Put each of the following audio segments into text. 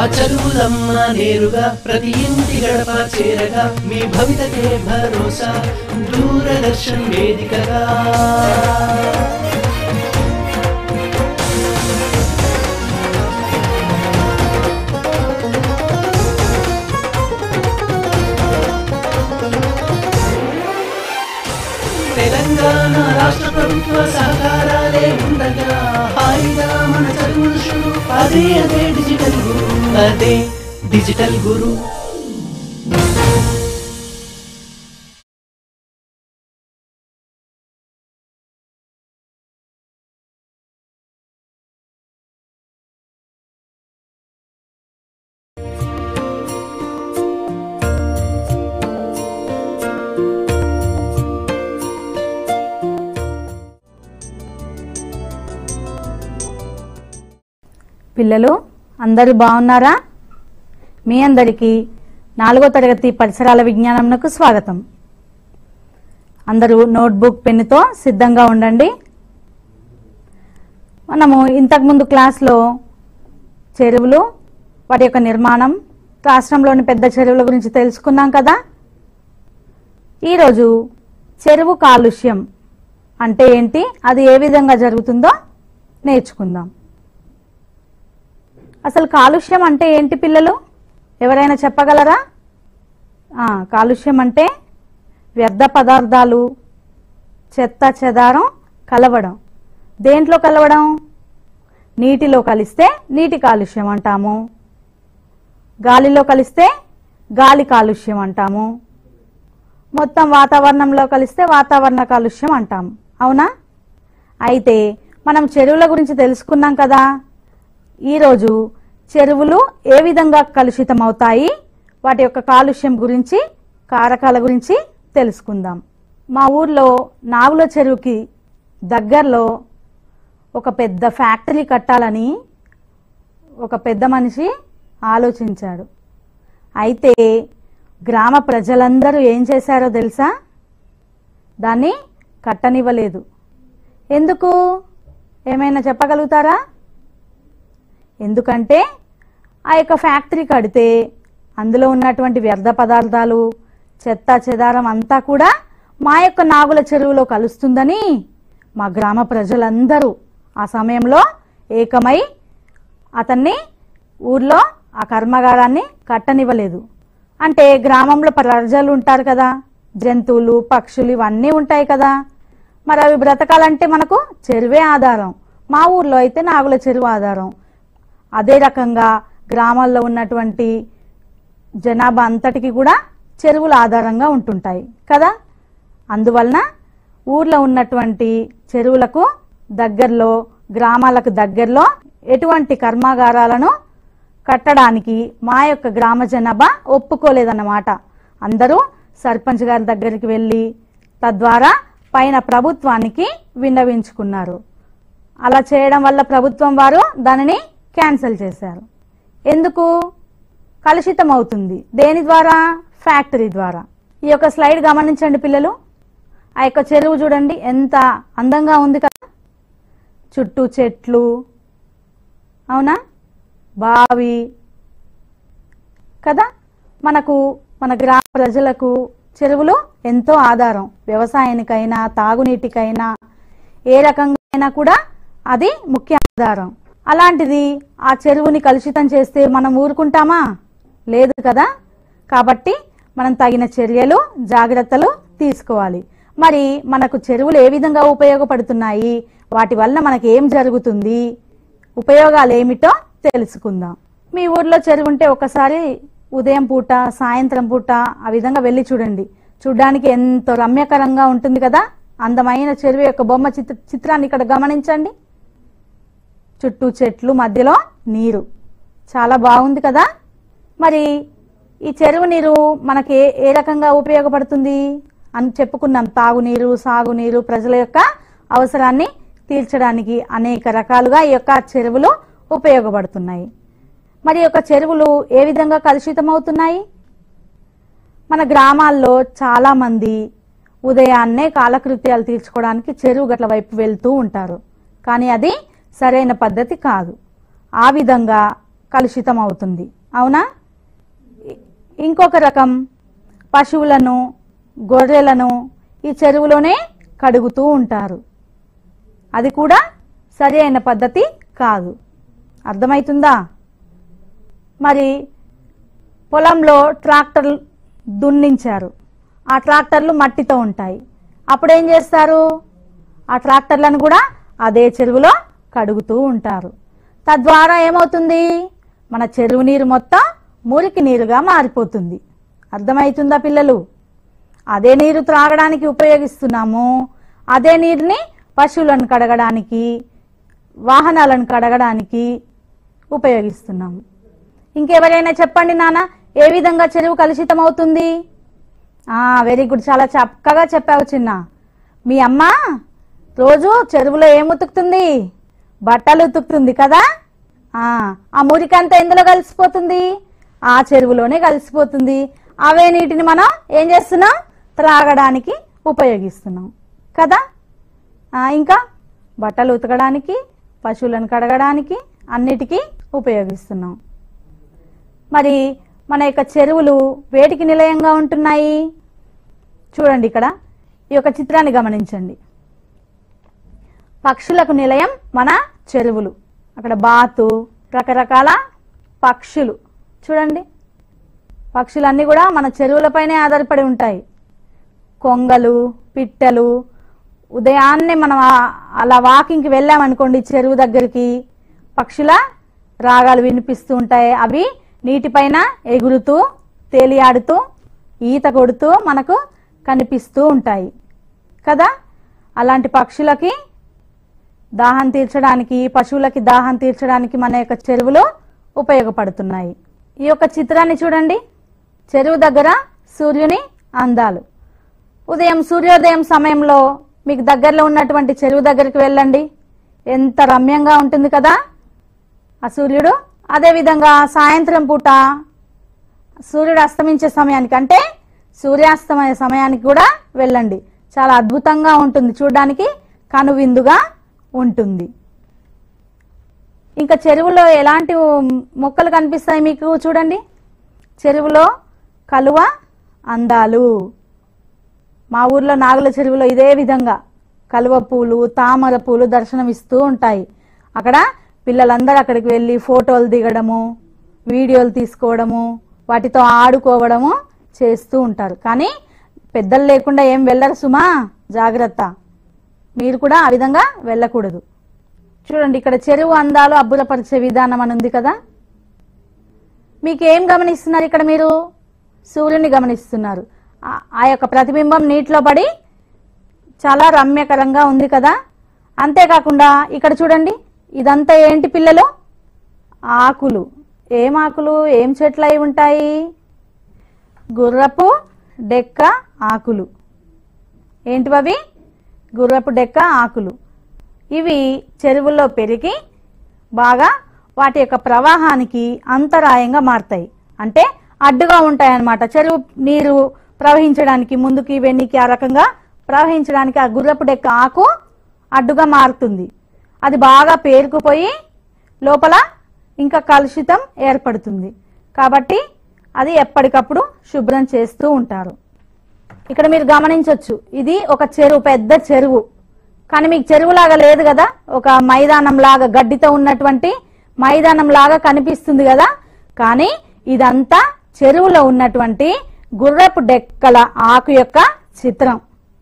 ఆ చదువులమ్మ నేరుగా ప్రతి ఇంటి గడప చేరగా మీ భవితకే భరోసా దూరదర్శన్ వేదికగా తెలంగాణ రాష్ట్ర ప్రభుత్వ సహకారాలే ఉండగా హాయిగా మన చదువులు షురు అదే అదే డిజిటల్ గురు అదే డిజిటల్ గురు పిల్లలు అందరూ బాగున్నారా మీ అందరికీ నాలుగో తరగతి పరిసరాల విజ్ఞానంకు స్వాగతం అందరూ నోట్బుక్ పెన్నుతో సిద్ధంగా ఉండండి మనము ఇంతకుముందు క్లాస్లో చెరువులు వాటి యొక్క నిర్మాణం రాష్ట్రంలోని పెద్ద చెరువుల గురించి తెలుసుకున్నాం కదా ఈరోజు చెరువు కాలుష్యం అంటే ఏంటి అది ఏ విధంగా జరుగుతుందో నేర్చుకుందాం అసలు కాలుష్యం అంటే ఏంటి పిల్లలు ఎవరైనా చెప్పగలరా ఆ, కాలుష్యం అంటే వ్యర్థ పదార్థాలు చెత్త చెదారం కలవడం దేంట్లో కలవడం నీటిలో కలిస్తే నీటి కాలుష్యం అంటాము గాలిలో కలిస్తే గాలి కాలుష్యం అంటాము మొత్తం వాతావరణంలో కలిస్తే వాతావరణ కాలుష్యం అంటాము అవునా అయితే మనం చెరువుల గురించి తెలుసుకున్నాం కదా ఈరోజు చెరువులు ఏ విధంగా కలుషితం అవుతాయి వాటి యొక్క కాలుష్యం గురించి కారకాల గురించి తెలుసుకుందాం మా ఊర్లో నాగుల చెరువుకి దగ్గరలో ఒక పెద్ద ఫ్యాక్టరీ కట్టాలని ఒక పెద్ద మనిషి ఆలోచించాడు అయితే గ్రామ ప్రజలందరూ ఏం చేశారో తెలుసా దాన్ని కట్టనివ్వలేదు ఎందుకు ఏమైనా చెప్పగలుగుతారా ఎందుకంటే ఆ యొక్క ఫ్యాక్టరీ కడితే అందులో ఉన్నటువంటి వ్యర్థ పదార్థాలు చెత్త చెదారం అంతా కూడా మా యొక్క నాగుల చెరువులో కలుస్తుందని మా గ్రామ ప్రజలందరూ ఆ సమయంలో ఏకమై అతన్ని ఊర్లో ఆ కర్మాగారాన్ని కట్టనివ్వలేదు అంటే గ్రామంలో ప్రజలు ఉంటారు కదా జంతువులు పక్షులు ఇవన్నీ ఉంటాయి కదా మరి అవి బ్రతకాలంటే మనకు చెరువే ఆధారం మా ఊర్లో అయితే నాగుల చెరువు ఆధారం అదే రకంగా గ్రామాల్లో ఉన్నటువంటి జనాభా అంతటికి కూడా చెరువులు ఆధారంగా ఉంటుంటాయి కదా అందువలన ఊర్లో ఉన్నటువంటి చెరువులకు దగ్గరలో గ్రామాలకు దగ్గరలో ఎటువంటి కర్మాగారాలను కట్టడానికి మా యొక్క గ్రామ జనాభా ఒప్పుకోలేదన్నమాట అందరూ సర్పంచ్ గారి దగ్గరికి వెళ్ళి తద్వారా పైన ప్రభుత్వానికి విన్నవించుకున్నారు అలా చేయడం వల్ల ప్రభుత్వం వారు దానిని క్యాన్సిల్ చేశారు ఎందుకు కలుషితం అవుతుంది దేని ద్వారా ఫ్యాక్టరీ ద్వారా ఈ యొక్క స్లైడ్ గమనించండి పిల్లలు ఆ యొక్క చెరువు చూడండి ఎంత అందంగా ఉంది కదా చుట్టూ చెట్లు అవునా బావి కదా మనకు మన గ్రామ ప్రజలకు చెరువులు ఎంతో ఆధారం వ్యవసాయానికైనా తాగునీటికైనా ఏ రకంగా అయినా కూడా అది ముఖ్య ఆధారం అలాంటిది ఆ చెరువుని కలుషితం చేస్తే మనం ఊరుకుంటామా లేదు కదా కాబట్టి మనం తగిన చర్యలు జాగ్రత్తలు తీసుకోవాలి మరి మనకు చెరువులు ఏ విధంగా ఉపయోగపడుతున్నాయి వాటి వల్ల మనకి ఏం జరుగుతుంది ఉపయోగాలు ఏమిటో తెలుసుకుందాం మీ ఊర్లో చెరువు ఉంటే ఒకసారి ఉదయం పూట సాయంత్రం పూట ఆ విధంగా వెళ్ళి చూడండి చూడ్డానికి ఎంతో రమ్యకరంగా ఉంటుంది కదా అందమైన చెరువు యొక్క బొమ్మ చిత్ర చిత్రాన్ని ఇక్కడ గమనించండి చుట్టూ చెట్లు మధ్యలో నీరు చాలా బాగుంది కదా మరి ఈ చెరువు నీరు మనకి ఏ ఏ రకంగా ఉపయోగపడుతుంది అని చెప్పుకున్నాం తాగునీరు సాగునీరు ప్రజల యొక్క అవసరాన్ని తీర్చడానికి అనేక రకాలుగా ఈ యొక్క చెరువులు ఉపయోగపడుతున్నాయి మరి ఈ యొక్క చెరువులు ఏ విధంగా కలుషితం అవుతున్నాయి మన గ్రామాల్లో చాలా మంది ఉదయాన్నే కాలకృత్యాలు తీర్చుకోవడానికి చెరువు గట్ల వైపు వెళ్తూ ఉంటారు కానీ అది సరైన పద్ధతి కాదు ఆ విధంగా కలుషితం అవుతుంది అవునా ఇ- ఇంకొక రకం పశువులను గొర్రెలను ఈ చెరువులోనే కడుగుతూ ఉంటారు అది కూడా సరి అయిన పద్ధతి కాదు అర్థమవుతుందా మరి పొలంలో ట్రాక్టర్ దున్నించారు ఆ ట్రాక్టర్లు మట్టితో ఉంటాయి అప్పుడు ఏం చేస్తారు ఆ ట్రాక్టర్లను కూడా అదే చెరువులో కడుగుతూ ఉంటారు తద్వారా ఏమవుతుంది మన చెరువు నీరు మొత్తం మురికి నీరుగా మారిపోతుంది అర్థమవుతుందా పిల్లలు అదే నీరు త్రాగడానికి ఉపయోగిస్తున్నాము అదే నీరుని పశువులను కడగడానికి వాహనాలను కడగడానికి ఉపయోగిస్తున్నాము ఇంకెవరైనా చెప్పండి నాన్న ఏ విధంగా చెరువు కలుషితం అవుతుంది వెరీ గుడ్ చాలా చక్కగా చెప్పావు చిన్న మీ అమ్మ రోజు చెరువులో ఏం ఉతుకుతుంది బట్టలు ఉతుకుతుంది కదా ఆ ఆ మురికంతా ఎందులో కలిసిపోతుంది ఆ చెరువులోనే కలిసిపోతుంది అవే నీటిని మనం ఏం చేస్తున్నాం త్రాగడానికి ఉపయోగిస్తున్నాం కదా ఆ, ఇంకా బట్టలు ఉతకడానికి పశువులను కడగడానికి అన్నిటికీ ఉపయోగిస్తున్నాం మరి మన యొక్క చెరువులు వేటికి నిలయంగా ఉంటున్నాయి చూడండి ఇక్కడ ఈ యొక్క చిత్రాన్ని గమనించండి పక్షులకు నిలయం మన చెరువులు అక్కడ బాతు రకరకాల పక్షులు చూడండి పక్షులన్నీ కూడా మన చెరువులపైనే ఆధారపడి ఉంటాయి కొంగలు పిట్టలు ఉదయాన్నే మనం ఆ- అలా వాకింగ్కి వెళ్ళామనుకోండి చెరువు దగ్గరికి పక్షుల రాగాలు వినిపిస్తూ ఉంటాయి అవి నీటిపైన ఎగురుతూ తేలియాడుతూ ఈత కొడుతూ మనకు కనిపిస్తూ ఉంటాయి కదా అలాంటి పక్షులకి దాహం తీర్చడానికి పశువులకి దాహం తీర్చడానికి మన యొక్క చెరువులు ఉపయోగపడుతున్నాయి ఈ యొక్క చిత్రాన్ని చూడండి చెరువు దగ్గర సూర్యుని అందాలు ఉదయం సూర్యోదయం సమయంలో మీకు దగ్గరలో ఉన్నటువంటి చెరువు దగ్గరికి వెళ్ళండి ఎంత రమ్యంగా ఉంటుంది కదా ఆ సూర్యుడు అదేవిధంగా సాయంత్రం పూట సూర్యుడు అస్తమించే సమయానికి అంటే సూర్యాస్తమయ సమయానికి కూడా వెళ్ళండి చాలా అద్భుతంగా ఉంటుంది చూడడానికి కనువిందుగా ఉంటుంది ఇంకా చెరువులో ఎలాంటి మొక్కలు కనిపిస్తాయి మీకు చూడండి చెరువులో కలువ అందాలు మా ఊర్లో నాగుల చెరువులో ఇదే విధంగా కలువ పూలు తామర పూలు దర్శనమిస్తూ ఉంటాయి అక్కడ పిల్లలందరూ అక్కడికి వెళ్ళి ఫోటోలు దిగడము వీడియోలు తీసుకోవడము వాటితో ఆడుకోవడము చేస్తూ ఉంటారు కానీ పెద్దలు లేకుండా ఏం వెళ్ళరు సుమా జాగ్రత్త మీరు కూడా ఆ విధంగా వెళ్ళకూడదు చూడండి ఇక్కడ చెరువు అందాలు అబ్బురపరిచే విధానం అని ఉంది కదా మీకు ఏం గమనిస్తున్నారు ఇక్కడ మీరు సూర్యుని గమనిస్తున్నారు ఆ- ఆ యొక్క ప్రతిబింబం నీటిలో పడి చాలా రమ్యకరంగా ఉంది కదా అంతేకాకుండా ఇక్కడ చూడండి ఇదంతా ఏంటి పిల్లలు ఆకులు ఏం ఆకులు ఏం చెట్లు అయి ఉంటాయి గుర్రపు డెక్క ఆకులు ఏంటివవి గుర్రపు డెక్క ఆకులు ఇవి చెరువుల్లో పెరిగి బాగా వాటి యొక్క ప్రవాహానికి అంతరాయంగా మారతాయి అంటే అడ్డుగా ఉంటాయి అన్నమాట చెరువు నీరు ప్రవహించడానికి ముందుకి వెన్నికి ఆ రకంగా ప్రవహించడానికి ఆ గుర్రపు డెక్క ఆకు అడ్డుగా మారుతుంది అది బాగా పేరుకుపోయి లోపల ఇంకా కలుషితం ఏర్పడుతుంది కాబట్టి అది ఎప్పటికప్పుడు శుభ్రం చేస్తూ ఉంటారు ఇక్కడ మీరు గమనించవచ్చు ఇది ఒక చెరువు పెద్ద చెరువు కానీ మీకు చెరువులాగా లేదు కదా ఒక మైదానం లాగా గడ్డితో ఉన్నటువంటి మైదానం లాగా కనిపిస్తుంది కదా కానీ ఇదంతా చెరువులో ఉన్నటువంటి గుర్రపు డెక్కల ఆకు యొక్క చిత్రం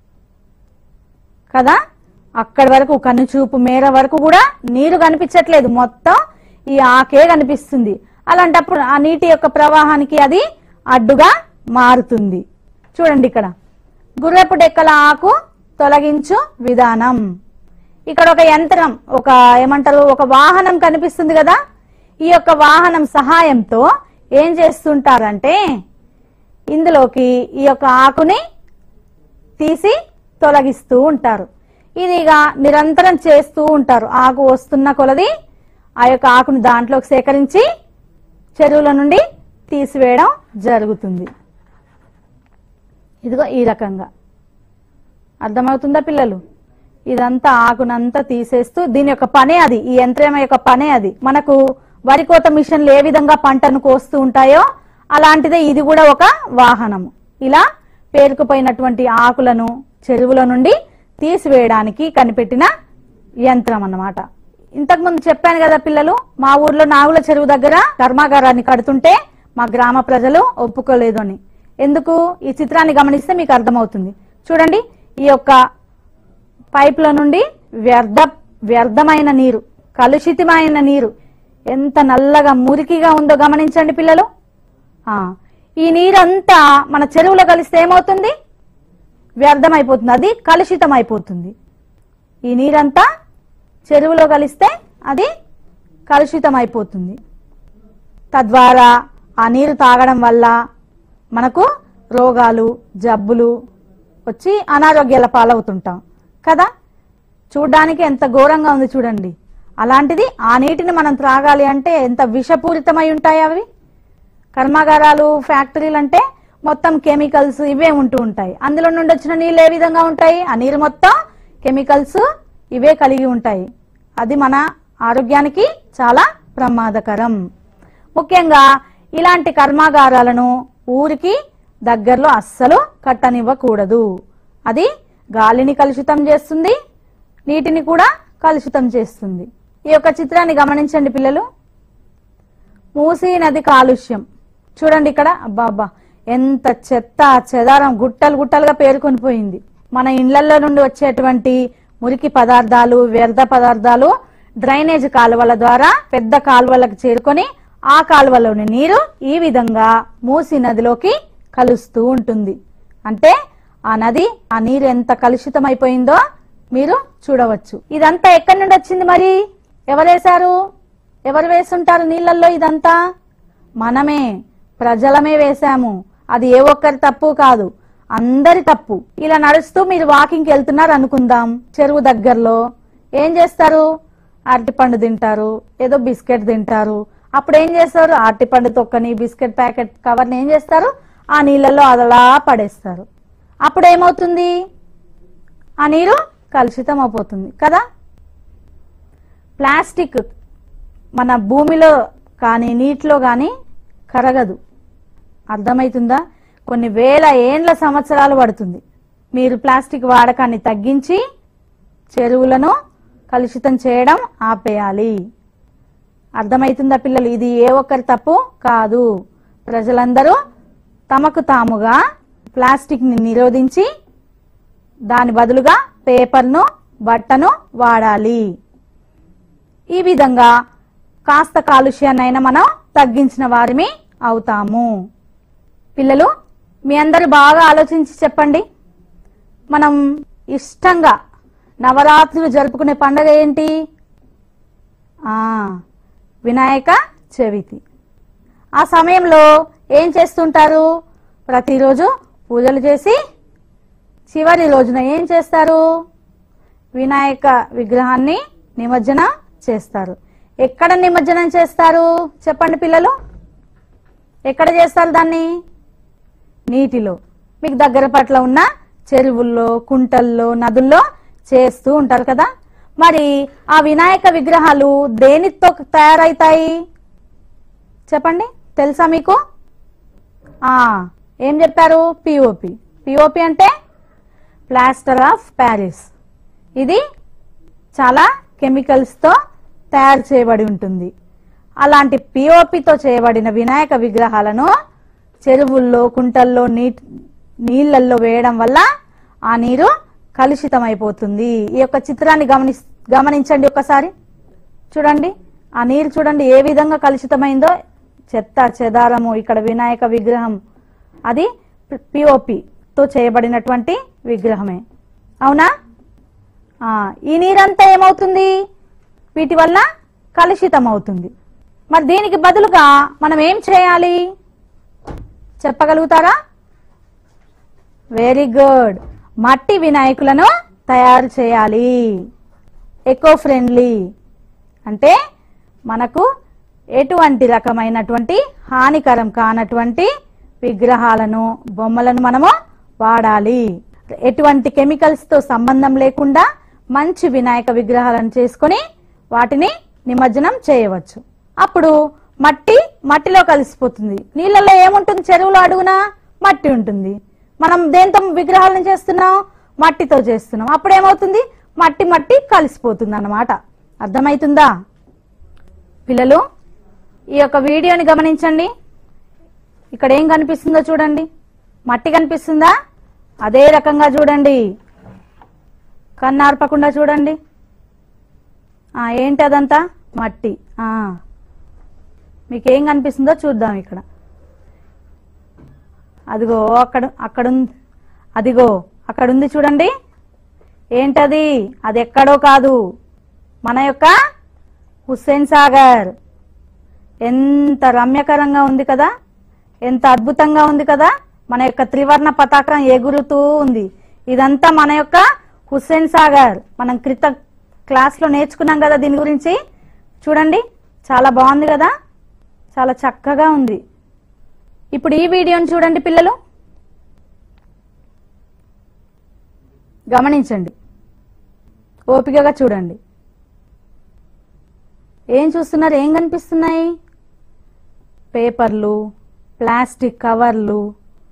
కదా అక్కడి వరకు కనుచూపు మేర వరకు కూడా నీరు కనిపించట్లేదు మొత్తం ఈ ఆకే కనిపిస్తుంది అలాంటప్పుడు ఆ నీటి యొక్క ప్రవాహానికి అది అడ్డుగా మారుతుంది చూడండి ఇక్కడ గుర్రపు డెక్కల ఆకు తొలగించు విధానం ఇక్కడ ఒక యంత్రం ఒక ఏమంటారు ఒక వాహనం కనిపిస్తుంది కదా ఈ యొక్క వాహనం సహాయంతో ఏం చేస్తుంటారంటే ఇందులోకి ఈ యొక్క ఆకుని తీసి తొలగిస్తూ ఉంటారు ఇది ఇక నిరంతరం చేస్తూ ఉంటారు ఆకు వస్తున్న కొలది ఆ యొక్క ఆకుని దాంట్లోకి సేకరించి చెరువుల నుండి తీసివేయడం జరుగుతుంది ఇదిగో ఈ రకంగా అర్థమవుతుందా పిల్లలు ఇదంతా ఆకునంతా తీసేస్తూ దీని యొక్క పనే అది ఈ యంత్రం యొక్క పనే అది మనకు వరి కోత మిషన్లు ఏ విధంగా పంటను కోస్తూ ఉంటాయో అలాంటిదే ఇది కూడా ఒక వాహనము ఇలా పేరుకుపోయినటువంటి ఆకులను చెరువుల నుండి తీసివేయడానికి కనిపెట్టిన యంత్రం అన్నమాట ఇంతకుముందు చెప్పాను కదా పిల్లలు మా ఊర్లో నాగుల చెరువు దగ్గర కర్మాగారాన్ని కడుతుంటే మా గ్రామ ప్రజలు ఒప్పుకోలేదు అని ఎందుకు ఈ చిత్రాన్ని గమనిస్తే మీకు అర్థమవుతుంది చూడండి ఈ యొక్క పైపుల నుండి వ్యర్థ వ్యర్థమైన నీరు కలుషితమైన నీరు ఎంత నల్లగా మురికిగా ఉందో గమనించండి పిల్లలు ఆ, ఈ నీరంతా మన చెరువులో కలిస్తే ఏమవుతుంది వ్యర్థమైపోతుంది అది కలుషితం అయిపోతుంది ఈ నీరంతా చెరువులో కలిస్తే అది కలుషితం అయిపోతుంది తద్వారా ఆ నీరు తాగడం వల్ల మనకు రోగాలు జబ్బులు వచ్చి అనారోగ్యాల పాలవుతుంటాం కదా చూడ్డానికి ఎంత ఘోరంగా ఉంది చూడండి అలాంటిది ఆ నీటిని మనం త్రాగాలి అంటే ఎంత విషపూరితమై ఉంటాయి అవి కర్మాగారాలు ఫ్యాక్టరీలు అంటే మొత్తం కెమికల్స్ ఇవే ఉంటూ ఉంటాయి అందులో నుండి వచ్చిన నీళ్ళు ఏ విధంగా ఉంటాయి ఆ నీరు మొత్తం కెమికల్స్ ఇవే కలిగి ఉంటాయి అది మన ఆరోగ్యానికి చాలా ప్రమాదకరం ముఖ్యంగా ఇలాంటి కర్మాగారాలను ఊరికి దగ్గరలో అస్సలు కట్టనివ్వకూడదు అది గాలిని కలుషితం చేస్తుంది నీటిని కూడా కలుషితం చేస్తుంది ఈ యొక్క చిత్రాన్ని గమనించండి పిల్లలు మూసీ నది కాలుష్యం చూడండి ఇక్కడ అబ్బా అబ్బా ఎంత చెత్త చెదారం గుట్టలు గుట్టలుగా పేరుకొని పోయింది మన ఇళ్లలో నుండి వచ్చేటువంటి మురికి పదార్థాలు వ్యర్థ పదార్థాలు డ్రైనేజ్ కాలువల ద్వారా పెద్ద కాలువలకు చేరుకొని ఆ కాలువలోని నీరు ఈ విధంగా మూసి నదిలోకి కలుస్తూ ఉంటుంది అంటే ఆ నది ఆ నీరు ఎంత కలుషితమైపోయిందో మీరు చూడవచ్చు ఇదంతా ఎక్కడి నుండి వచ్చింది మరి ఎవరేశారు ఎవరు వేసుంటారు నీళ్ళల్లో ఇదంతా మనమే ప్రజలమే వేశాము అది ఏ ఒక్కరి తప్పు కాదు అందరి తప్పు ఇలా నడుస్తూ మీరు వాకింగ్కి వెళ్తున్నారు అనుకుందాం చెరువు దగ్గరలో ఏం చేస్తారు అరటిపండు తింటారు ఏదో బిస్కెట్ తింటారు అప్పుడు ఏం చేస్తారు అరటిపండు తొక్కని బిస్కెట్ ప్యాకెట్ కవర్ని ఏం చేస్తారు ఆ నీళ్ళల్లో అదలా పడేస్తారు అప్పుడు ఏమవుతుంది ఆ నీరు కలుషితం అయిపోతుంది కదా ప్లాస్టిక్ మన భూమిలో కానీ నీటిలో కానీ కరగదు అర్థమవుతుందా కొన్ని వేల ఏండ్ల సంవత్సరాలు పడుతుంది మీరు ప్లాస్టిక్ వాడకాన్ని తగ్గించి చెరువులను కలుషితం చేయడం ఆపేయాలి అర్థమవుతుందా పిల్లలు ఇది ఏ ఒక్కరి తప్పు కాదు ప్రజలందరూ తమకు తాముగా ప్లాస్టిక్ ని నిరోధించి దాని బదులుగా పేపర్ను బట్టను వాడాలి ఈ విధంగా కాస్త కాలుష్యాన్నైనా మనం తగ్గించిన వారిమి అవుతాము పిల్లలు మీ అందరు బాగా ఆలోచించి చెప్పండి మనం ఇష్టంగా నవరాత్రులు జరుపుకునే పండగ ఏంటి ఆ వినాయక చవితి ఆ సమయంలో ఏం చేస్తుంటారు ప్రతిరోజు పూజలు చేసి చివరి రోజున ఏం చేస్తారు వినాయక విగ్రహాన్ని నిమజ్జనం చేస్తారు ఎక్కడ నిమజ్జనం చేస్తారు చెప్పండి పిల్లలు ఎక్కడ చేస్తారు దాన్ని నీటిలో మీకు దగ్గర పట్ల ఉన్న చెరువుల్లో కుంటల్లో నదుల్లో చేస్తూ ఉంటారు కదా మరి ఆ వినాయక విగ్రహాలు దేనితో తయారవుతాయి చెప్పండి తెలుసా మీకు ఆ ఏం చెప్పారు పిఓపి పిఓపి అంటే ప్లాస్టర్ ఆఫ్ ప్యారిస్ ఇది చాలా కెమికల్స్తో తయారు చేయబడి ఉంటుంది అలాంటి పిఓపితో చేయబడిన వినాయక విగ్రహాలను చెరువుల్లో కుంటల్లో నీ నీళ్ళల్లో వేయడం వల్ల ఆ నీరు కలుషితమైపోతుంది ఈ యొక్క చిత్రాన్ని గమని గమనించండి ఒకసారి చూడండి ఆ నీరు చూడండి ఏ విధంగా కలుషితమైందో చెత్త చెదారము ఇక్కడ వినాయక విగ్రహం అది పిఓపితో చేయబడినటువంటి విగ్రహమే అవునా ఆ, ఈ నీరంతా ఏమవుతుంది వీటి వల్ల కలుషితం అవుతుంది మరి దీనికి బదులుగా మనం ఏం చేయాలి చెప్పగలుగుతారా వెరీ గుడ్ మట్టి వినాయకులను తయారు చేయాలి ఎకో ఫ్రెండ్లీ అంటే మనకు ఎటువంటి రకమైనటువంటి హానికరం కానటువంటి విగ్రహాలను బొమ్మలను మనము వాడాలి ఎటువంటి కెమికల్స్ తో సంబంధం లేకుండా మంచి వినాయక విగ్రహాలను చేసుకొని వాటిని నిమజ్జనం చేయవచ్చు అప్పుడు మట్టి మట్టిలో కలిసిపోతుంది నీళ్ళలో ఏముంటుంది చెరువులో అడుగునా మట్టి ఉంటుంది మనం దేంతో విగ్రహాలను చేస్తున్నాం మట్టితో చేస్తున్నాం అప్పుడు ఏమవుతుంది మట్టి మట్టి కలిసిపోతుంది అన్నమాట అర్థమవుతుందా పిల్లలు ఈ యొక్క వీడియోని గమనించండి ఇక్కడ ఏం కనిపిస్తుందో చూడండి మట్టి కనిపిస్తుందా అదే రకంగా చూడండి కన్నార్పకుండా చూడండి ఆ, ఏంటి అదంతా మట్టి ఆ. మీకేం కనిపిస్తుందో చూద్దాం ఇక్కడ అదిగో అక్కడ అక్కడ ఉంది అదిగో అక్కడ ఉంది చూడండి ఏంటది అది ఎక్కడో కాదు మన యొక్క హుస్సేన్ సాగర్ ఎంత రమ్యకరంగా ఉంది కదా ఎంత అద్భుతంగా ఉంది కదా మన యొక్క త్రివర్ణ పతాకం ఎగురుతూ ఉంది ఇదంతా మన యొక్క హుస్సేన్ సాగర్ మనం క్రిత క్లాస్లో నేర్చుకున్నాం కదా దీని గురించి చూడండి చాలా బాగుంది కదా చాలా చక్కగా ఉంది ఇప్పుడు ఈ వీడియోని చూడండి పిల్లలు గమనించండి ఓపికగా చూడండి ఏం చూస్తున్నారు ఏం కనిపిస్తున్నాయి పేపర్లు ప్లాస్టిక్ కవర్లు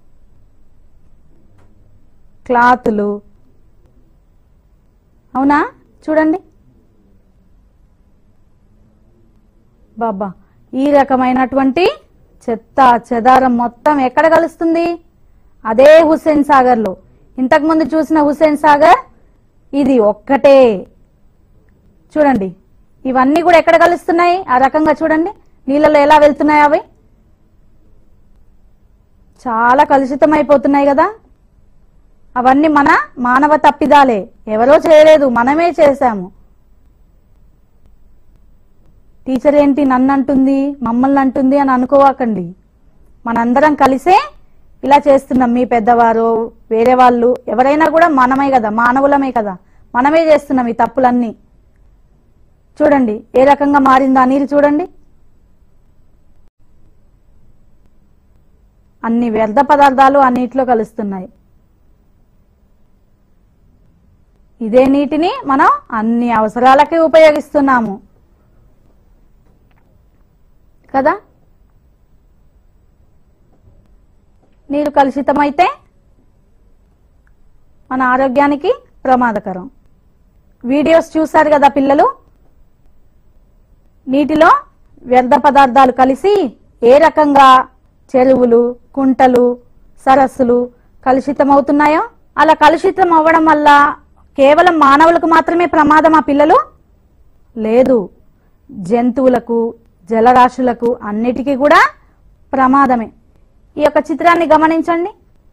క్లాతులు అవునా చూడండి బాబా ఈ రకమైనటువంటి చెత్త చెదారం మొత్తం ఎక్కడ కలుస్తుంది అదే హుస్సేన్ సాగర్లో ఇంతకుముందు చూసిన హుస్సేన్ సాగర్ ఇది ఒక్కటే చూడండి ఇవన్నీ కూడా ఎక్కడ కలుస్తున్నాయి ఆ రకంగా చూడండి నీళ్ళలో ఎలా వెళ్తున్నాయి అవి చాలా కలుషితం అయిపోతున్నాయి కదా అవన్నీ మన మానవ తప్పిదాలే ఎవరో చేయలేదు మనమే చేశాము టీచర్ ఏంటి నన్ను అంటుంది మమ్మల్ని అంటుంది అని అనుకోవాకండి మనందరం కలిసే ఇలా చేస్తున్నాం మీ పెద్దవారు వేరే వాళ్ళు ఎవరైనా కూడా మనమే కదా మానవులమే కదా మనమే చేస్తున్నాం ఈ తప్పులన్నీ చూడండి ఏ రకంగా మారిందో ఆ నీరు చూడండి అన్ని వ్యర్థ పదార్థాలు ఆ నీటిలో కలుస్తున్నాయి ఇదే నీటిని మనం అన్ని అవసరాలకి ఉపయోగిస్తున్నాము కదా నీరు కలుషితమైతే మన ఆరోగ్యానికి ప్రమాదకరం వీడియోస్ చూశారు కదా పిల్లలు నీటిలో వ్యర్థ పదార్థాలు కలిసి ఏ రకంగా చెరువులు కుంటలు సరస్సులు కలుషితమవుతున్నాయో అలా కలుషితం అవ్వడం వల్ల కేవలం మానవులకు మాత్రమే ప్రమాదమా పిల్లలు లేదు జంతువులకు జలరాశులకు అన్నిటికీ కూడా ప్రమాదమే ఈ యొక్క చిత్రాన్ని గమనించండి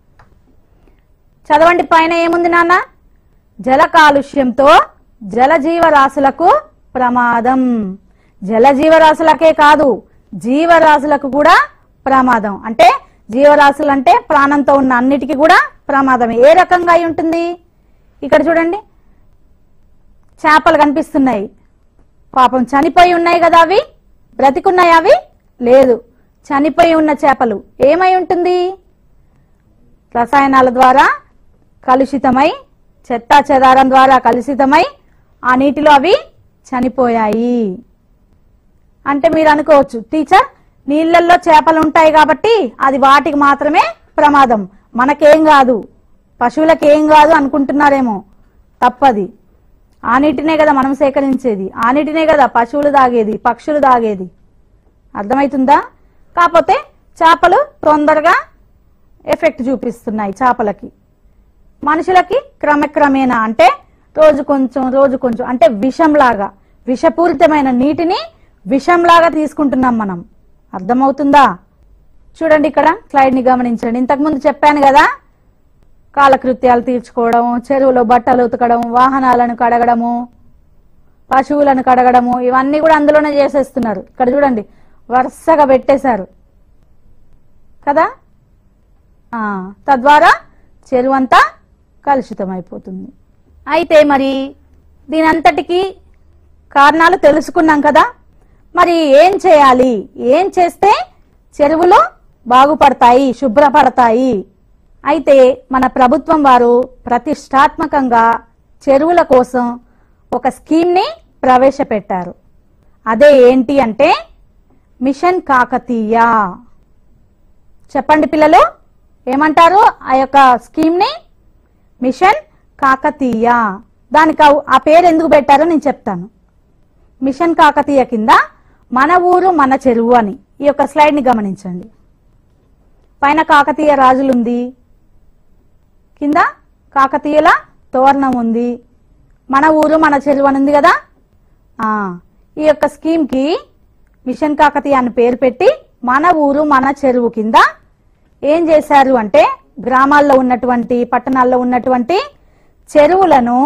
చదవండి పైన ఏముంది నాన్న జల కాలుష్యంతో జలజీవరాశులకు ప్రమాదం జలజీవరాశులకే కాదు జీవరాశులకు కూడా ప్రమాదం అంటే జీవరాశులు అంటే ప్రాణంతో ఉన్న అన్నిటికీ కూడా ప్రమాదం ఏ రకంగా అయి ఉంటుంది ఇక్కడ చూడండి చేపలు కనిపిస్తున్నాయి పాపం చనిపోయి ఉన్నాయి కదా అవి బ్రతికున్నాయి అవి లేదు చనిపోయి ఉన్న చేపలు ఏమై ఉంటుంది రసాయనాల ద్వారా కలుషితమై చెత్తా చెదారం ద్వారా కలుషితమై ఆ నీటిలో అవి చనిపోయాయి అంటే మీరు అనుకోవచ్చు టీచర్ నీళ్ళల్లో చేపలు ఉంటాయి కాబట్టి అది వాటికి మాత్రమే ప్రమాదం మనకేం కాదు పశువులకు ఏం కాదు అనుకుంటున్నారేమో తప్పది ఆ నీటినే కదా మనం సేకరించేది ఆ నీటినే కదా పశువులు తాగేది పక్షులు తాగేది అర్థమవుతుందా కాకపోతే చేపలు తొందరగా ఎఫెక్ట్ చూపిస్తున్నాయి చేపలకి మనుషులకి క్రమక్రమేణా అంటే రోజు కొంచెం రోజు కొంచెం అంటే విషంలాగా విషపూరితమైన నీటిని విషంలాగా తీసుకుంటున్నాం మనం అర్థమవుతుందా చూడండి ఇక్కడ స్లైడ్ ని గమనించండి ఇంతకుముందు చెప్పాను కదా కాలకృత్యాలు తీర్చుకోవడం చెరువులో బట్టలు ఉతకడం వాహనాలను కడగడము పశువులను కడగడము ఇవన్నీ కూడా అందులోనే చేసేస్తున్నారు ఇక్కడ చూడండి వరుసగా పెట్టేశారు కదా ఆ, తద్వారా చెరువు అంతా కలుషితమైపోతుంది అయితే మరి దీనంతటికి కారణాలు తెలుసుకున్నాం కదా మరి ఏం చేయాలి ఏం చేస్తే చెరువులు బాగుపడతాయి శుభ్రపడతాయి అయితే మన ప్రభుత్వం వారు ప్రతిష్టాత్మకంగా చెరువుల కోసం ఒక స్కీమ్ని ప్రవేశపెట్టారు అదే ఏంటి అంటే మిషన్ కాకతీయ చెప్పండి పిల్లలు ఏమంటారు ఆ యొక్క స్కీమ్ ని మిషన్ కాకతీయ దానికి ఆ- ఆ పేరు ఎందుకు పెట్టారో నేను చెప్తాను మిషన్ కాకతీయ కింద మన ఊరు మన చెరువు అని ఈ యొక్క స్లైడ్ ని గమనించండి పైన కాకతీయ రాజులుంది కింద కాకతీయుల తోరణం ఉంది మన ఊరు మన చెరువు అని ఉంది కదా ఆ, ఈ యొక్క స్కీమ్ కి మిషన్ కాకతీయ అని పేరు పెట్టి మన ఊరు మన చెరువు కింద ఏం చేశారు అంటే గ్రామాల్లో ఉన్నటువంటి పట్టణాల్లో ఉన్నటువంటి చెరువులను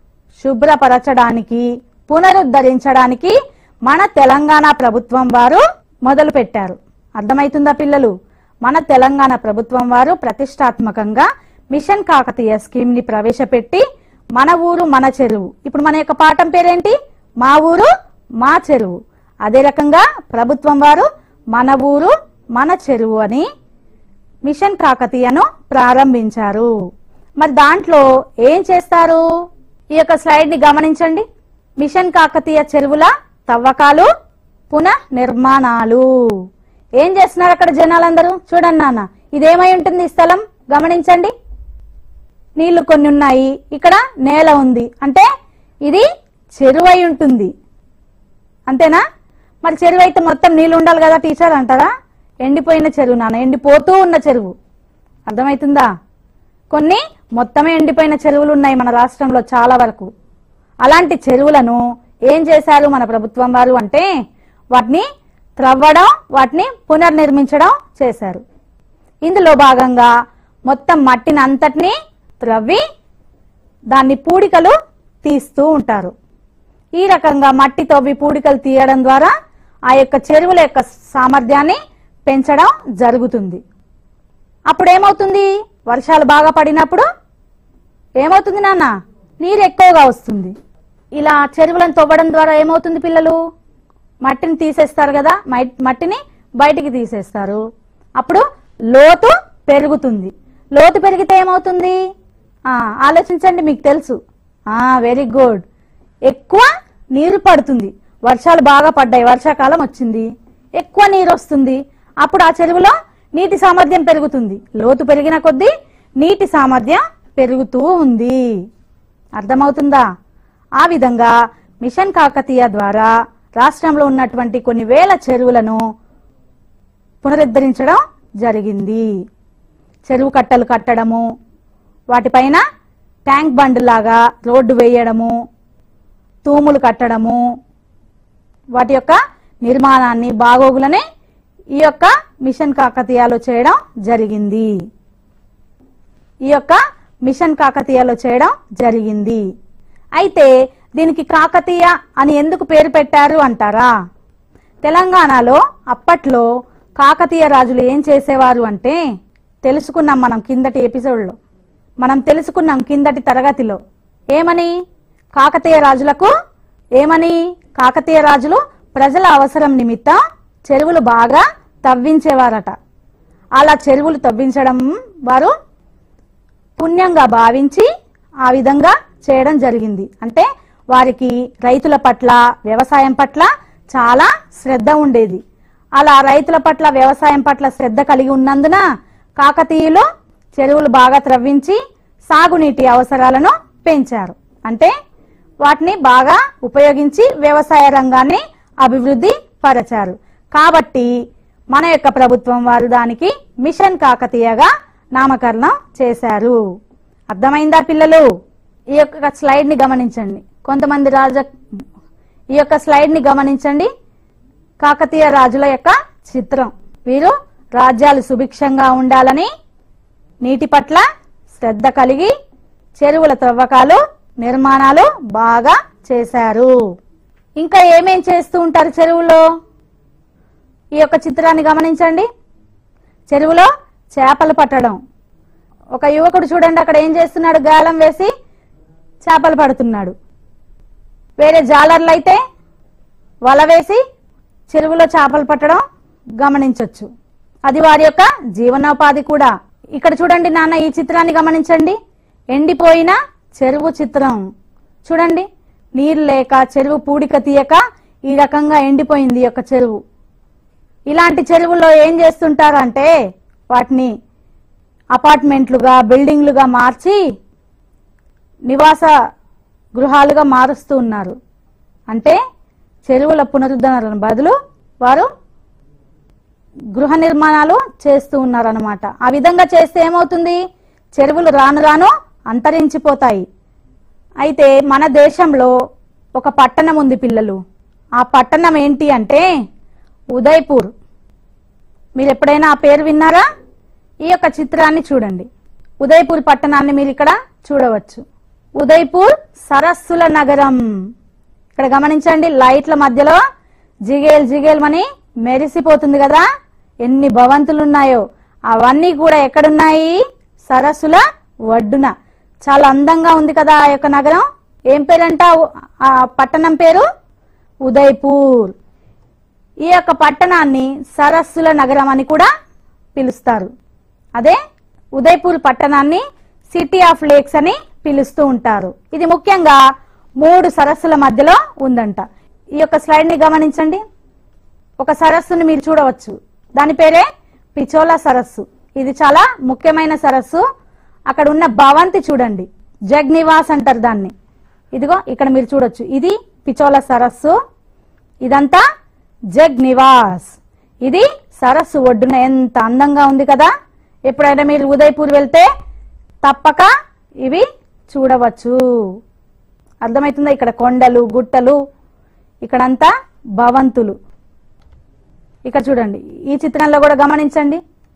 శుభ్రపరచడానికి పునరుద్ధరించడానికి మన తెలంగాణ ప్రభుత్వం వారు మొదలు పెట్టారు అర్థమవుతుందా పిల్లలు మన తెలంగాణ ప్రభుత్వం వారు ప్రతిష్టాత్మకంగా మిషన్ కాకతీయ స్కీమ్ ని ప్రవేశపెట్టి మన ఊరు మన చెరువు ఇప్పుడు మన యొక్క పాఠం పేరేంటి మా ఊరు మా చెరువు అదే రకంగా ప్రభుత్వం వారు మన ఊరు మన చెరువు అని మిషన్ కాకతీయను ప్రారంభించారు మరి దాంట్లో ఏం చేస్తారు ఈ యొక్క స్లైడ్ ని గమనించండి మిషన్ కాకతీయ చెరువుల తవ్వకాలు పునః నిర్మాణాలు ఏం చేస్తున్నారు అక్కడ జనాలందరూ చూడండి నాన్న ఇదేమై ఉంటుంది ఈ స్థలం గమనించండి నీళ్లు కొన్ని ఉన్నాయి ఇక్కడ నేల ఉంది అంటే ఇది చెరువు అయి ఉంటుంది అంతేనా మరి చెరువు అయితే మొత్తం నీళ్ళు ఉండాలి కదా టీచర్ అంటారా ఎండిపోయిన చెరువు నాన్న ఎండిపోతూ ఉన్న చెరువు అర్థమవుతుందా కొన్ని మొత్తమే ఎండిపోయిన చెరువులు ఉన్నాయి మన రాష్ట్రంలో చాలా వరకు అలాంటి చెరువులను ఏం చేశారు మన ప్రభుత్వం వారు అంటే వాటిని త్రవ్వడం వాటిని పునర్నిర్మించడం చేశారు ఇందులో భాగంగా మొత్తం మట్టిని అంతటినీ త్రవ్వి దాన్ని పూడికలు తీస్తూ ఉంటారు ఈ రకంగా మట్టి తవ్వి పూడికలు తీయడం ద్వారా ఆ యొక్క చెరువుల యొక్క సామర్థ్యాన్ని పెంచడం జరుగుతుంది అప్పుడు ఏమవుతుంది వర్షాలు బాగా పడినప్పుడు ఏమవుతుంది నాన్న నీరు ఎక్కువగా వస్తుంది ఇలా చెరువులను తవ్వడం ద్వారా ఏమవుతుంది పిల్లలు మట్టిని తీసేస్తారు కదా మై- మట్టిని బయటికి తీసేస్తారు అప్పుడు లోతు పెరుగుతుంది లోతు పెరిగితే ఏమవుతుంది ఆ, ఆలోచించండి మీకు తెలుసు వెరీ గుడ్ ఎక్కువ నీరు పడుతుంది వర్షాలు బాగా పడ్డాయి వర్షాకాలం వచ్చింది ఎక్కువ నీరు వస్తుంది అప్పుడు ఆ చెరువులో నీటి సామర్థ్యం పెరుగుతుంది లోతు పెరిగిన కొద్దీ నీటి సామర్థ్యం పెరుగుతూ ఉంది అర్థమవుతుందా ఆ విధంగా మిషన్ కాకతీయ ద్వారా రాష్ట్రంలో ఉన్నటువంటి కొన్ని వేల చెరువులను పునరుద్ధరించడం జరిగింది చెరువు కట్టలు కట్టడము వాటిపైన ట్యాంక్ బండ్ లాగా రోడ్డు వేయడము తూములు కట్టడము వాటి యొక్క నిర్మాణాన్ని బాగోగులని ఈ యొక్క మిషన్ కాకతీయలో చేయడం జరిగింది ఈ యొక్క మిషన్ కాకతీయలో చేయడం జరిగింది అయితే దీనికి కాకతీయ అని ఎందుకు పేరు పెట్టారు అంటారా తెలంగాణలో అప్పట్లో కాకతీయ రాజులు ఏం చేసేవారు అంటే తెలుసుకున్నాం మనం కిందటి ఎపిసోడ్లో మనం తెలుసుకున్నాం కిందటి తరగతిలో ఏమని కాకతీయ రాజులకు ఏమని కాకతీయ రాజులు ప్రజల అవసరం నిమిత్తం చెరువులు బాగా తవ్వించేవారట అలా చెరువులు తవ్వించడం వారు పుణ్యంగా భావించి ఆ విధంగా చేయడం జరిగింది అంటే వారికి రైతుల పట్ల వ్యవసాయం పట్ల చాలా శ్రద్ధ ఉండేది అలా రైతుల పట్ల వ్యవసాయం పట్ల శ్రద్ధ కలిగి ఉన్నందున కాకతీయులు చెరువులు బాగా త్రవ్వించి సాగునీటి అవసరాలను పెంచారు అంటే వాటిని బాగా ఉపయోగించి వ్యవసాయ రంగాన్ని అభివృద్ధి పరచారు కాబట్టి మన యొక్క ప్రభుత్వం వారు దానికి మిషన్ కాకతీయగా నామకరణం చేశారు అర్థమైందా పిల్లలు ఈ యొక్క స్లైడ్ ని గమనించండి కొంతమంది రాజ ఈ యొక్క స్లైడ్ ని గమనించండి కాకతీయ రాజుల యొక్క చిత్రం వీరు రాజ్యాలు సుభిక్షంగా ఉండాలని నీటి పట్ల శ్రద్ధ కలిగి చెరువుల త్రవ్వకాలు నిర్మాణాలు బాగా చేశారు ఇంకా ఏమేం చేస్తూ ఉంటారు చెరువులో ఈ యొక్క చిత్రాన్ని గమనించండి చెరువులో చేపలు పట్టడం ఒక యువకుడు చూడండి అక్కడ ఏం చేస్తున్నాడు గాలం వేసి చేపలు పడుతున్నాడు వేరే జాలర్లు అయితే వల వేసి చెరువులో చేపలు పట్టడం గమనించొచ్చు అది వారి యొక్క జీవనోపాధి కూడా ఇక్కడ చూడండి నాన్న ఈ చిత్రాన్ని గమనించండి ఎండిపోయిన చెరువు చిత్రం చూడండి నీరు లేక చెరువు పూడిక తీయక ఈ రకంగా ఎండిపోయింది ఈ యొక్క చెరువు ఇలాంటి చెరువుల్లో ఏం చేస్తుంటారంటే వాటిని అపార్ట్మెంట్లుగా బిల్డింగ్లుగా మార్చి నివాస గృహాలుగా మారుస్తూ ఉన్నారు అంటే చెరువుల పునరుద్ధరణ బదులు వారు గృహ నిర్మాణాలు చేస్తూ ఉన్నారన్నమాట ఆ విధంగా చేస్తే ఏమవుతుంది చెరువులు రాను రాను అంతరించిపోతాయి అయితే మన దేశంలో ఒక పట్టణం ఉంది పిల్లలు ఆ పట్టణం ఏంటి అంటే ఉదయ్పూర్ మీరు ఎప్పుడైనా ఆ పేరు విన్నారా ఈ యొక్క చిత్రాన్ని చూడండి ఉదయ్పూర్ పట్టణాన్ని మీరు ఇక్కడ చూడవచ్చు ఉదయ్పూర్ సరస్సుల నగరం ఇక్కడ గమనించండి లైట్ల మధ్యలో జిగేల్ జిగేల్మని మెరిసిపోతుంది కదా ఎన్ని భవంతులు ఉన్నాయో అవన్నీ కూడా ఎక్కడున్నాయి సరస్సుల ఒడ్డున చాలా అందంగా ఉంది కదా ఆ యొక్క నగరం ఏం పేరంట ఆ పట్టణం పేరు ఉదయ్పూర్ ఈ యొక్క పట్టణాన్ని సరస్సుల నగరం అని కూడా పిలుస్తారు అదే ఉదయ్పూర్ పట్టణాన్ని సిటీ ఆఫ్ లేక్స్ అని పిలుస్తూ ఉంటారు ఇది ముఖ్యంగా మూడు సరస్సుల మధ్యలో ఉందంట ఈ యొక్క స్లైడ్ ని గమనించండి ఒక సరస్సుని మీరు చూడవచ్చు దాని పేరే పిచోలా సరస్సు ఇది చాలా ముఖ్యమైన సరస్సు అక్కడ ఉన్న భవంతి చూడండి జగ్ నివాస్ అంటారు దాన్ని ఇదిగో ఇక్కడ మీరు చూడొచ్చు ఇది పిచోలా సరస్సు ఇదంతా జగ్ నివాస్ ఇది సరస్సు ఒడ్డున ఎంత అందంగా ఉంది కదా ఎప్పుడైనా మీరు ఉదయపూర్ వెళ్తే తప్పక ఇవి చూడవచ్చు అర్థమవుతుందా ఇక్కడ కొండలు గుట్టలు ఇక్కడంతా భవంతులు ఇక్కడ చూడండి ఈ చిత్రంలో కూడా గమనించండి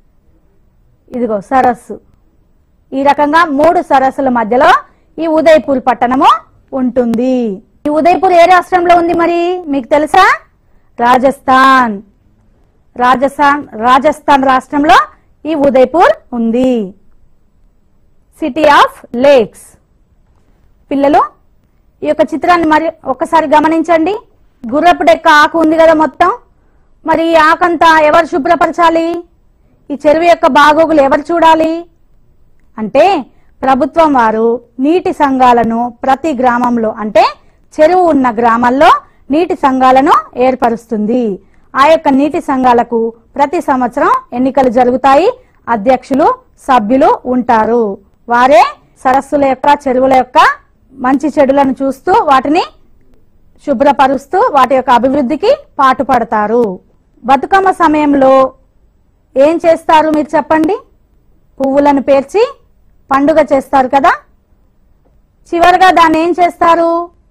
ఇదిగో సరస్సు ఈ రకంగా మూడు సరస్సుల మధ్యలో ఈ ఉదయపూర్ పట్టణము ఉంటుంది ఈ ఉదయపూర్ ఏ రాష్ట్రంలో ఉంది మరి మీకు తెలుసా రాజస్థాన్ రాజస్థాన్ రాజస్థాన్ రాష్ట్రంలో ఈ ఉదయపూర్ ఉంది సిటీ ఆఫ్ లేక్స్ పిల్లలు ఈ యొక్క చిత్రాన్ని మరి ఒక్కసారి గమనించండి గుర్రపు డెక్క ఆకు ఉంది కదా మొత్తం మరి ఈ ఆకంతా ఎవరు శుభ్రపరచాలి ఈ చెరువు యొక్క బాగోగులు ఎవరు చూడాలి అంటే ప్రభుత్వం వారు నీటి సంఘాలను ప్రతి గ్రామంలో అంటే చెరువు ఉన్న గ్రామాల్లో నీటి సంఘాలను ఏర్పరుస్తుంది ఆ యొక్క నీటి సంఘాలకు ప్రతి సంవత్సరం ఎన్నికలు జరుగుతాయి అధ్యక్షులు సభ్యులు ఉంటారు వారే సరస్సుల యొక్క చెరువుల యొక్క మంచి చెడులను చూస్తూ వాటిని శుభ్రపరుస్తూ వాటి యొక్క అభివృద్ధికి పాటుపడతారు బతుకమ్మ సమయంలో ఏం చేస్తారు మీరు చెప్పండి పువ్వులను పేర్చి పండుగ చేస్తారు కదా చివరిగా దాన్ని ఏం చేస్తారు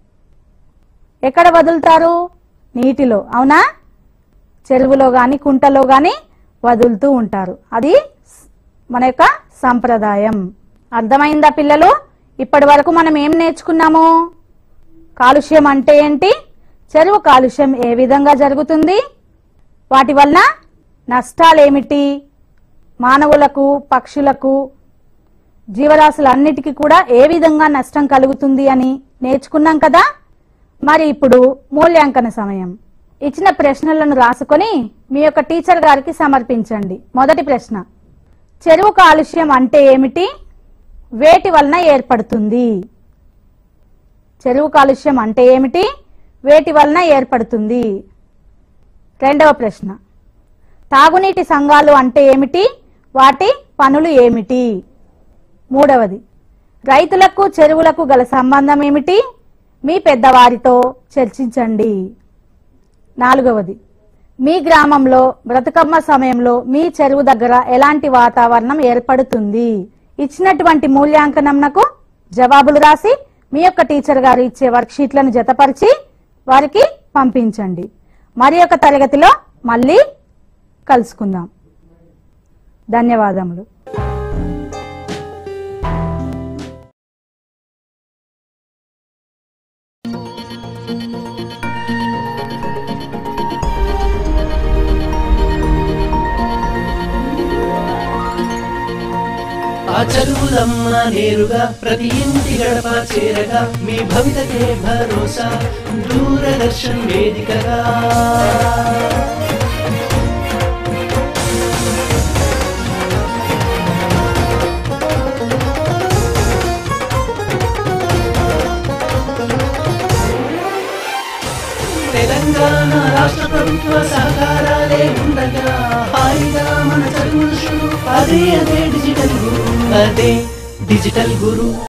ఎక్కడ వదులుతారు నీటిలో అవునా చెరువులో గాని కుంటలో గాని వదులుతూ ఉంటారు అది మన యొక్క సంప్రదాయం అర్థమైందా పిల్లలు ఇప్పటి వరకు మనం ఏం నేర్చుకున్నాము కాలుష్యం అంటే ఏంటి చెరువు కాలుష్యం ఏ విధంగా జరుగుతుంది వాటి వల్ల నష్టాలేమిటి మానవులకు పక్షులకు జీవరాశులన్నిటికీ కూడా ఏ విధంగా నష్టం కలుగుతుంది అని నేర్చుకున్నాం కదా మరి ఇప్పుడు మూల్యాంకన సమయం ఇచ్చిన ప్రశ్నలను రాసుకొని మీ యొక్క టీచర్ గారికి సమర్పించండి మొదటి ప్రశ్న చెరువు కాలుష్యం అంటే ఏమిటి వేటి వలన ఏర్పడుతుంది చెరువు కాలుష్యం అంటే ఏమిటి వేటి వలన ఏర్పడుతుంది రెండవ ప్రశ్న తాగునీటి సంఘాలు అంటే ఏమిటి వాటి పనులు ఏమిటి మూడవది రైతులకు చెరువులకు గల సంబంధం ఏమిటి మీ పెద్దవారితో చర్చించండి నాలుగవది మీ గ్రామంలో బ్రతుకమ్మ సమయంలో మీ చెరువు దగ్గర ఎలాంటి వాతావరణం ఏర్పడుతుంది ఇచ్చినటువంటి మూల్యాంకనంకు జవాబులు రాసి మీ యొక్క టీచర్ గారు ఇచ్చే వర్క్షీట్లను జతపరిచి వారికి పంపించండి మరి యొక్క తరగతిలో మళ్ళీ కలుసుకుందాం ధన్యవాదములు ఆ చదువులమ్మ నేరుగా ప్రతి ఇంటి గడప చేరగా మీ భవితకే భరోసా దూరదర్శన్ వేదికగా తెలంగాణ రాష్ట్ర ప్రభుత్వ సహకారాలే ఉండగా అదే అదే డిజిటల్ గురు అదే డిజిటల్ గురు